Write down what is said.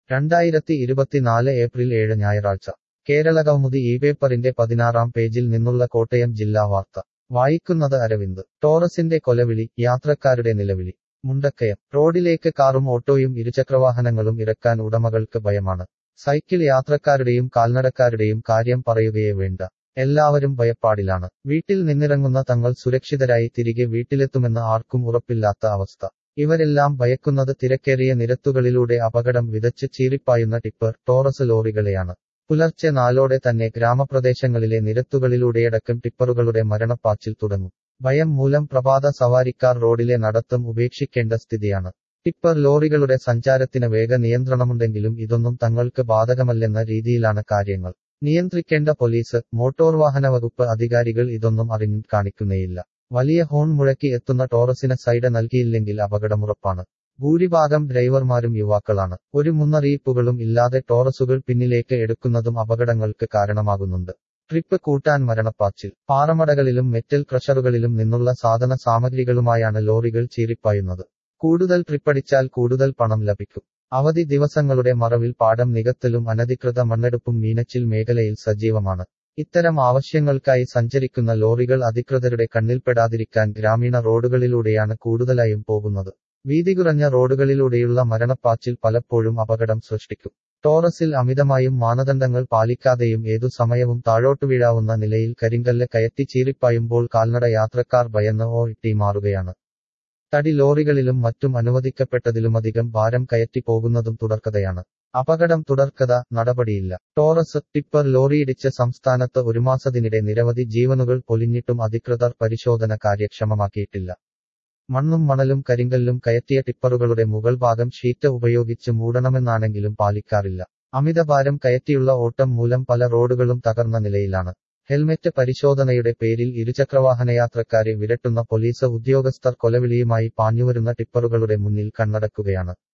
രണ്ടായിരത്തി ഇരുപത്തിനാല് ഏപ്രിൽ ഏഴ് ഞായറാഴ്ച കേരളകൗമുദി ഈ പേപ്പറിന്റെ പതിനാറാം പേജിൽ നിന്നുള്ള കോട്ടയം ജില്ലാ വാർത്ത വായിക്കുന്നത് അരവിന്ദ് ടോറസിന്റെ കൊലവിളി യാത്രക്കാരുടെ നിലവിളി മുണ്ടക്കയം റോഡിലേക്ക് കാറും ഓട്ടോയും ഇരുചക്രവാഹനങ്ങളും ഇറക്കാൻ ഉടമകൾക്ക് ഭയമാണ് സൈക്കിൾ യാത്രക്കാരുടെയും കാൽനടക്കാരുടെയും കാര്യം പറയുകയേ വേണ്ട എല്ലാവരും ഭയപ്പാടിലാണ് വീട്ടിൽ നിന്നിറങ്ങുന്ന തങ്ങൾ സുരക്ഷിതരായി തിരികെ വീട്ടിലെത്തുമെന്ന് ആർക്കും ഉറപ്പില്ലാത്ത അവസ്ഥ ഇവരെല്ലാം ഭയക്കുന്നത് തിരക്കേറിയ നിരത്തുകളിലൂടെ അപകടം വിതച്ച് ചീറിപ്പായുന്ന ടിപ്പർ ടോറസ് ലോറികളെയാണ് പുലർച്ചെ നാലോടെ തന്നെ ഗ്രാമപ്രദേശങ്ങളിലെ നിരത്തുകളിലൂടെയടക്കം ടിപ്പറുകളുടെ മരണപ്പാച്ചിൽ തുടങ്ങും ഭയം മൂലം പ്രഭാത സവാരിക്കാർ റോഡിലെ നടത്തം ഉപേക്ഷിക്കേണ്ട സ്ഥിതിയാണ് ടിപ്പർ ലോറികളുടെ സഞ്ചാരത്തിന് വേഗ നിയന്ത്രണമുണ്ടെങ്കിലും ഇതൊന്നും തങ്ങൾക്ക് ബാധകമല്ലെന്ന രീതിയിലാണ് കാര്യങ്ങൾ നിയന്ത്രിക്കേണ്ട പോലീസ് മോട്ടോർ വാഹന വകുപ്പ് അധികാരികൾ ഇതൊന്നും അറിഞ്ഞു കാണിക്കുന്നേയില്ല വലിയ ഹോൺ മുഴക്കി എത്തുന്ന ടോറസിന് സൈഡ് നൽകിയില്ലെങ്കിൽ അപകടമുറപ്പാണ് ഭൂരിഭാഗം ഡ്രൈവർമാരും യുവാക്കളാണ് ഒരു മുന്നറിയിപ്പുകളും ഇല്ലാതെ ടോറസുകൾ പിന്നിലേക്ക് എടുക്കുന്നതും അപകടങ്ങൾക്ക് കാരണമാകുന്നുണ്ട് ട്രിപ്പ് കൂട്ടാൻ മരണപ്പാച്ചിൽ പാറമടകളിലും മെറ്റൽ ക്രഷറുകളിലും നിന്നുള്ള സാധന സാമഗ്രികളുമായാണ് ലോറികൾ ചീറിപ്പായുന്നത് കൂടുതൽ ട്രിപ്പടിച്ചാൽ കൂടുതൽ പണം ലഭിക്കും അവധി ദിവസങ്ങളുടെ മറവിൽ പാടം നികത്തലും അനധികൃത മണ്ണെടുപ്പും മീനച്ചിൽ മേഖലയിൽ സജീവമാണ് ഇത്തരം ആവശ്യങ്ങൾക്കായി സഞ്ചരിക്കുന്ന ലോറികൾ അധികൃതരുടെ കണ്ണിൽപ്പെടാതിരിക്കാൻ ഗ്രാമീണ റോഡുകളിലൂടെയാണ് കൂടുതലായും പോകുന്നത് വീതി കുറഞ്ഞ റോഡുകളിലൂടെയുള്ള മരണപ്പാച്ചിൽ പലപ്പോഴും അപകടം സൃഷ്ടിക്കും ടോറസിൽ അമിതമായും മാനദണ്ഡങ്ങൾ പാലിക്കാതെയും ഏതു സമയവും താഴോട്ടു വീഴാവുന്ന നിലയിൽ കരിങ്കല്ല് കയറ്റി ചീറിപ്പായുമ്പോൾ കാൽനട യാത്രക്കാർ ഭയന്ന് ഓ ഇട്ടി മാറുകയാണ് തടി ലോറികളിലും മറ്റും അനുവദിക്കപ്പെട്ടതിലുമധികം ഭാരം കയറ്റി പോകുന്നതും തുടർക്കഥയാണ് അപകടം തുടർക്കഥ നടപടിയില്ല ടോറസ് ടിപ്പർ ലോറിയിടിച്ച് സംസ്ഥാനത്ത് ഒരു മാസത്തിനിടെ നിരവധി ജീവനുകൾ പൊലിഞ്ഞിട്ടും അധികൃതർ പരിശോധന കാര്യക്ഷമമാക്കിയിട്ടില്ല മണ്ണും മണലും കരിങ്കല്ലും കയറ്റിയ ടിപ്പറുകളുടെ മുകൾ ഭാഗം ഷീറ്റ് ഉപയോഗിച്ച് മൂടണമെന്നാണെങ്കിലും പാലിക്കാറില്ല അമിതഭാരം കയറ്റിയുള്ള ഓട്ടം മൂലം പല റോഡുകളും തകർന്ന നിലയിലാണ് ഹെൽമെറ്റ് പരിശോധനയുടെ പേരിൽ ഇരുചക്രവാഹനയാത്രക്കാരെ വിരട്ടുന്ന പോലീസ് ഉദ്യോഗസ്ഥർ കൊലവിളിയുമായി പാഞ്ഞുവരുന്ന ടിപ്പറുകളുടെ മുന്നിൽ കണ്ണടക്കുകയാണ്